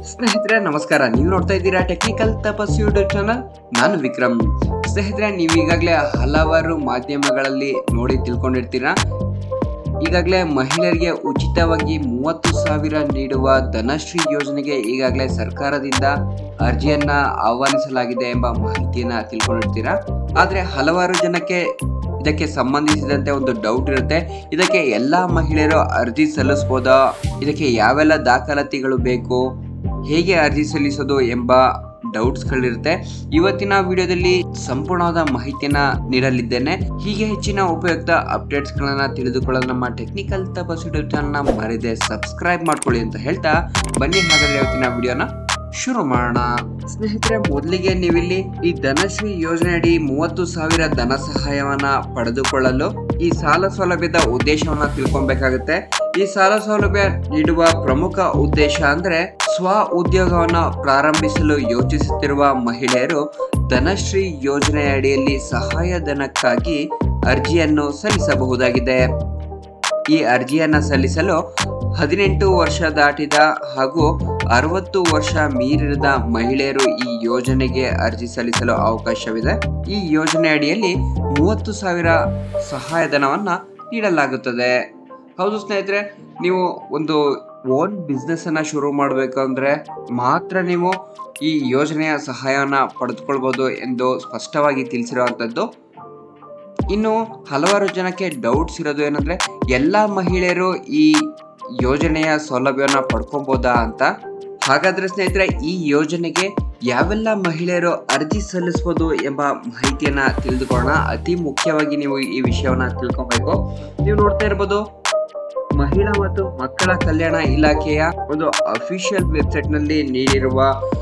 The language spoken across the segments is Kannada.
ಸ್ನೇಹಿತರೆ ನಮಸ್ಕಾರ ನೀವು ನೋಡ್ತಾ ಇದ್ದೀರಾ ಟೆಕ್ನಿಕಲ್ ತಪಸ್ ಯೂಟ್ಯೂಬ್ ಚಾನಲ್ ನಾನು ವಿಕ್ರಮ್ ಸ್ನೇಹಿತರೆ ನೀವು ಈಗಾಗಲೇ ಹಲವಾರು ಮಾಧ್ಯಮಗಳಲ್ಲಿ ನೋಡಿ ತಿಳ್ಕೊಂಡಿರ್ತೀರಾ ಈಗಾಗಲೇ ಮಹಿಳೆಯರಿಗೆ ಉಚಿತವಾಗಿ ಮೂವತ್ತು ಸಾವಿರ ನೀಡುವ ಧನಶ್ರೀ ಯೋಜನೆಗೆ ಈಗಾಗಲೇ ಸರ್ಕಾರದಿಂದ ಅರ್ಜಿಯನ್ನ ಆಹ್ವಾನಿಸಲಾಗಿದೆ ಎಂಬ ಮಾಹಿತಿಯನ್ನ ತಿಳ್ಕೊಂಡಿರ್ತೀರಾ ಆದರೆ ಹಲವಾರು ಜನಕ್ಕೆ ಇದಕ್ಕೆ ಸಂಬಂಧಿಸಿದಂತೆ ಒಂದು ಡೌಟ್ ಇರುತ್ತೆ ಇದಕ್ಕೆ ಎಲ್ಲ ಮಹಿಳೆಯರು ಅರ್ಜಿ ಸಲ್ಲಿಸ್ಬೋದಾ ಇದಕ್ಕೆ ಯಾವೆಲ್ಲ ದಾಖಲಾತಿಗಳು ಬೇಕು ಹೇಗೆ ಅರ್ಜಿ ಸಲ್ಲಿಸೋದು ಎಂಬ ಡೌಟ್ಸ್ಗಳಿರುತ್ತೆ ಇವತ್ತಿನ ವಿಡಿಯೋದಲ್ಲಿ ಸಂಪೂರ್ಣವಾದ ಮಾಹಿತಿಯನ್ನ ನೀಡಲಿದ್ದೇನೆ ಹೀಗೆ ಹೆಚ್ಚಿನ ಉಪಯುಕ್ತ ಅಪ್ಡೇಟ್ಸ್ಗಳನ್ನ ತಿಳಿದುಕೊಳ್ಳಲು ನಮ್ಮ ಟೆಕ್ನಿಕಲ್ ತಪಸ್ ಯೂಟ್ಯೂಬ್ ಚಾನಲ್ನ ಮರೆದೆ ಸಬ್ಸ್ಕ್ರೈಬ್ ಮಾಡ್ಕೊಳ್ಳಿ ಅಂತ ಹೇಳ್ತಾ ಬನ್ನಿ ಹಾಗಾದ್ರೆ ಇವತ್ತಿನ ವಿಡಿಯೋನ ಶುರು ಮಾಡೋಣ ಸ್ನೇಹಿತರೆ ಮೊದಲಿಗೆ ನೀವಿಲ್ಲಿ ಈ ಧನಶ್ರೀ ಯೋಜನೆ ಅಡಿ ಮೂವತ್ತು ಸಾವಿರ ಧನ ಸಹಾಯವನ್ನ ಪಡೆದುಕೊಳ್ಳಲು ಈ ಸಾಲ ಸೌಲಭ್ಯದ ಉದ್ದೇಶವನ್ನ ತಿಳ್ಕೊಬೇಕಾಗುತ್ತೆ ಈ ಸಾಲ ಸೌಲಭ್ಯ ನೀಡುವ ಪ್ರಮುಖ ಉದ್ದೇಶ ಅಂದ್ರೆ ಸ್ವ ಉದ್ಯೋಗವನ್ನ ಪ್ರಾರಂಭಿಸಲು ಯೋಚಿಸುತ್ತಿರುವ ಮಹಿಳೆಯರು ಧನಶ್ರೀ ಯೋಜನೆ ಅಡಿಯಲ್ಲಿ ಸಹಾಯಧನಕ್ಕಾಗಿ ಅರ್ಜಿಯನ್ನು ಸಲ್ಲಿಸಬಹುದಾಗಿದೆ ಈ ಅರ್ಜಿಯನ್ನ ಸಲ್ಲಿಸಲು ಹದಿನೆಂಟು ವರ್ಷ ದಾಟಿದ ಹಾಗೂ ಅರವತ್ತು ವರ್ಷ ಮೀರಿದ ಮಹಿಳೆಯರು ಈ ಯೋಜನೆಗೆ ಅರ್ಜಿ ಸಲ್ಲಿಸಲು ಅವಕಾಶವಿದೆ ಈ ಯೋಜನೆ ಅಡಿಯಲ್ಲಿ ಮೂವತ್ತು ಸಾವಿರ ಸಹಾಯಧನವನ್ನ ನೀಡಲಾಗುತ್ತದೆ ಹೌದು ಸ್ನೇಹಿತರೆ ನೀವು ಒಂದು ಓನ್ ಬಿಸ್ನೆಸ್ ಅನ್ನ ಶುರು ಮಾಡಬೇಕು ಅಂದ್ರೆ ಮಾತ್ರ ನೀವು ಈ ಯೋಜನೆಯ ಸಹಾಯವನ್ನ ಪಡೆದುಕೊಳ್ಬಹುದು ಎಂದು ಸ್ಪಷ್ಟವಾಗಿ ತಿಳಿಸಿರುವಂತದ್ದು ಇನ್ನು ಹಲವಾರು ಜನಕ್ಕೆ ಡೌಟ್ಸ್ ಇರೋದು ಏನಂದ್ರೆ ಎಲ್ಲ ಮಹಿಳೆಯರು ಈ ಯೋಜನೆಯ ಸೌಲಭ್ಯವನ್ನು ಪಡ್ಕೊಬೋದಾ ಅಂತ ಹಾಗಾದ್ರೆ ಸ್ನೇಹಿತರೆ ಈ ಯೋಜನೆಗೆ ಯಾವೆಲ್ಲ ಮಹಿಳೆಯರು ಅರ್ಜಿ ಸಲ್ಲಿಸಬಹುದು ಎಂಬ ಮಾಹಿತಿಯನ್ನ ತಿಳಿದುಕೊಳ್ಳೋಣ ಅತಿ ಮುಖ್ಯವಾಗಿ ನೀವು ಈ ವಿಷಯವನ್ನ ತಿಳ್ಕೊಬೇಕು ನೀವು ನೋಡ್ತಾ ಇರ್ಬೋದು ಮಹಿಳಾ ಮತ್ತು ಮಕ್ಕಳ ಕಲ್ಯಾಣ ಇಲಾಖೆಯ ಒಂದು ಅಫಿಷಿಯಲ್ ವೆಬ್ಸೈಟ್ ನಲ್ಲಿ ನೀಡಿರುವ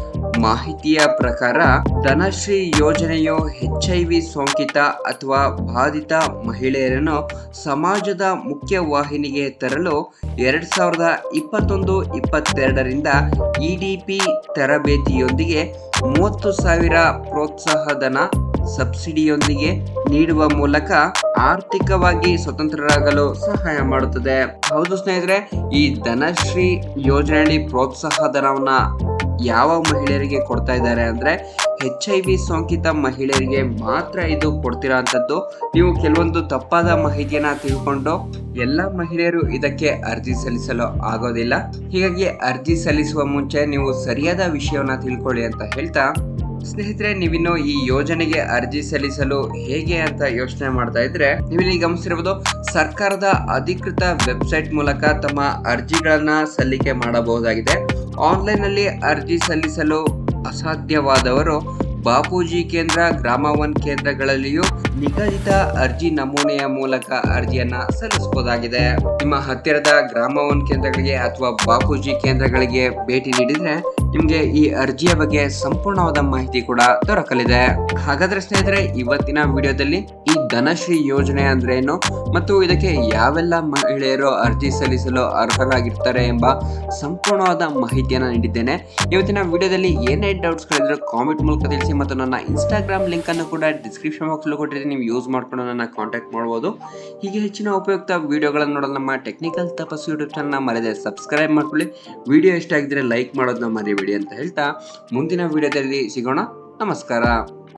ಮಾಹಿತಿಯ ಪ್ರಕಾರ ಧನಶ್ರೀ ಯೋಜನೆಯು ಎಚ್ ಐ ವಿ ಸೋಂಕಿತ ಅಥವಾ ಬಾಧಿತ ಮಹಿಳೆಯರನ್ನು ಸಮಾಜದ ಮುಖ್ಯ ವಾಹಿನಿಗೆ ತರಲು ಎರಡ್ ಸಾವಿರದ ಇಪ್ಪತ್ತೊಂದು ಇಪ್ಪತ್ತೆರಡರಿಂದ ಇ ಡಿ ಪಿ ತರಬೇತಿಯೊಂದಿಗೆ ಮೂವತ್ತು ಸಾವಿರ ಪ್ರೋತ್ಸಾಹಧನ ಸಬ್ಸಿಡಿಯೊಂದಿಗೆ ನೀಡುವ ಮೂಲಕ ಆರ್ಥಿಕವಾಗಿ ಸ್ವತಂತ್ರರಾಗಲು ಸಹಾಯ ಮಾಡುತ್ತದೆ ಹೌದು ಸ್ನೇಹಿತರೆ ಈ ಧನಶ್ರೀ ಯೋಜನೆಯಲ್ಲಿ ಪ್ರೋತ್ಸಾಹಧನವನ್ನ ಯಾವ ಮಹಿಳೆಯರಿಗೆ ಕೊಡ್ತಾ ಇದ್ದಾರೆ ಅಂದ್ರೆ ಎಚ್ ಐ ವಿ ಸೋಂಕಿತ ಮಹಿಳೆಯರಿಗೆ ಮಾತ್ರ ಇದು ಕೊಡ್ತಿರೋ ಅಂಥದ್ದು ನೀವು ಕೆಲವೊಂದು ತಪ್ಪಾದ ಮಾಹಿತಿಯನ್ನ ತಿಳ್ಕೊಂಡು ಎಲ್ಲ ಮಹಿಳೆಯರು ಇದಕ್ಕೆ ಅರ್ಜಿ ಸಲ್ಲಿಸಲು ಆಗೋದಿಲ್ಲ ಹೀಗಾಗಿ ಅರ್ಜಿ ಸಲ್ಲಿಸುವ ಮುಂಚೆ ನೀವು ಸರಿಯಾದ ವಿಷಯವನ್ನ ತಿಳ್ಕೊಳ್ಳಿ ಅಂತ ಹೇಳ್ತಾ ಸ್ನೇಹಿತರೆ ನೀವಿನ್ನು ಈ ಯೋಜನೆಗೆ ಅರ್ಜಿ ಸಲ್ಲಿಸಲು ಹೇಗೆ ಅಂತ ಯೋಚನೆ ಮಾಡ್ತಾ ಇದ್ರೆ ನೀವಿಲ್ಲಿ ಗಮನಿಸಿರಬಹುದು ಸರ್ಕಾರದ ಅಧಿಕೃತ ವೆಬ್ಸೈಟ್ ಮೂಲಕ ತಮ್ಮ ಅರ್ಜಿಗಳನ್ನ ಸಲ್ಲಿಕೆ ಮಾಡಬಹುದಾಗಿದೆ ಆನ್ಲೈನ್ ನಲ್ಲಿ ಅರ್ಜಿ ಸಲ್ಲಿಸಲು ಅಸಾಧ್ಯವಾದವರು ಬಾಪೂಜಿ ಕೇಂದ್ರ ಗ್ರಾಮ ಒನ್ ಕೇಂದ್ರಗಳಲ್ಲಿಯೂ ನಿಗದಿತ ಅರ್ಜಿ ನಮೂನೆಯ ಮೂಲಕ ಅರ್ಜಿಯನ್ನ ಸಲ್ಲಿಸಬಹುದಾಗಿದೆ ನಿಮ್ಮ ಹತ್ತಿರದ ಗ್ರಾಮ ಒನ್ ಕೇಂದ್ರಗಳಿಗೆ ಅಥವಾ ಬಾಪೂಜಿ ಕೇಂದ್ರಗಳಿಗೆ ಭೇಟಿ ನೀಡಿದ್ರೆ ನಿಮ್ಗೆ ಈ ಅರ್ಜಿಯ ಬಗ್ಗೆ ಸಂಪೂರ್ಣವಾದ ಮಾಹಿತಿ ಕೂಡ ದೊರಕಲಿದೆ ಹಾಗಾದ್ರೆ ಸ್ನೇಹಿತರೆ ಇವತ್ತಿನ ವಿಡಿಯೋದಲ್ಲಿ ಈ ಧನಶ್ರೀ ಯೋಜನೆ ಅಂದ್ರೆ ಏನು ಮತ್ತು ಇದಕ್ಕೆ ಯಾವೆಲ್ಲ ಮಹಿಳೆಯರು ಅರ್ಜಿ ಸಲ್ಲಿಸಲು ಅರ್ಹರಾಗಿರ್ತಾರೆ ಎಂಬ ಸಂಪೂರ್ಣವಾದ ಮಾಹಿತಿಯನ್ನು ನೀಡಿದ್ದೇನೆ ಇವತ್ತಿನ ವಿಡಿಯೋದಲ್ಲಿ ಏನೇ ಡೌಟ್ಸ್ ಗಳಿದ್ರೆ ಕಾಮೆಂಟ್ ಮೂಲಕ ತಿಳಿಸಿ ಮತ್ತು ನನ್ನ ಇನ್ಸ್ಟಾಗ್ರಾಮ್ ಲಿಂಕ್ ಅನ್ನು ಕೂಡ ಡಿಸ್ಕ್ರಿಪ್ಷನ್ ಬಾಕ್ಸ್ ಕೊಟ್ಟಿದ್ದೀನಿ ನೀವು ಯೂಸ್ ಮಾಡ್ಕೊಂಡು ನನ್ನ ಕಾಂಟ್ಯಾಕ್ಟ್ ಮಾಡ್ಬೋದು ಹೀಗೆ ಹೆಚ್ಚಿನ ಉಪಯುಕ್ತ ವಿಡಿಯೋಗಳನ್ನು ನೋಡಲು ನಮ್ಮ ಟೆಕ್ನಿಕಲ್ ತಪಸ್ಸು ಯೂಟ್ಯೂಬ್ ಚಾನಲ್ ಮರೆಯದೆ ಸಬ್ಸ್ಕ್ರೈಬ್ ಮಾಡ್ಕೊಳ್ಳಿ ವಿಡಿಯೋ ಇಷ್ಟ ಆಗಿದ್ರೆ ಲೈಕ್ ಮಾಡೋದನ್ನ ಮರಿಬೇಡಿ ಅಂತ ಹೇಳ್ತಾ ಮುಂದಿನ ವಿಡಿಯೋದಲ್ಲಿ ಸಿಗೋಣ ನಮಸ್ಕಾರ